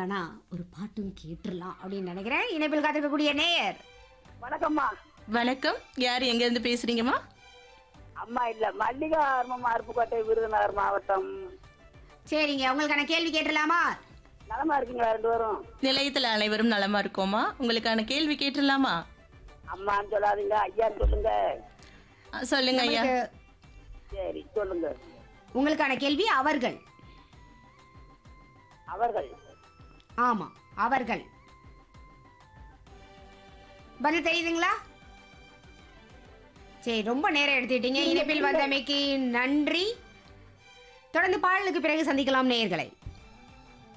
கேட்டலானா ஒரு பாட்டும் கேட்டுடலாம் அப்படின்னு நினைக்கிறேன் இணைப்பில் காத்திருக்கக்கூடிய நேயர் வணக்கம்மா வணக்கம் யார் எங்க இருந்து பேசுறீங்கம்மா அம்மா இல்ல மல்லிகா அருமம்மா அருப்புக்கோட்டை விருதுநகர் மாவட்டம் சரிங்க உங்களுக்கான கேள்வி கேட்டுடலாமா நலமா இருக்கீங்களா ரெண்டு பேரும் நிலையத்தில் அனைவரும் நலமா இருக்கோமா உங்களுக்கான கேள்வி கேட்டுடலாமா அம்மான்னு சொல்லாதீங்க ஐயான்னு சொல்லுங்க அஹ், சொல்லுங்க ஐயா உங்களுக்கு- சரி சொல்லுங்க உங்களுக்கான கேள்வி அவர்கள் அவர்கள் ஆமா அவர்கள் பதில் தெரியுதுங்களா சரி ரொம்ப நேரம் எடுத்துட்டீங்க இணைப்பில் வந்தமைக்கு நன்றி தொடர்ந்து பாடலுக்கு பிறகு சந்திக்கலாம் நேயர்களை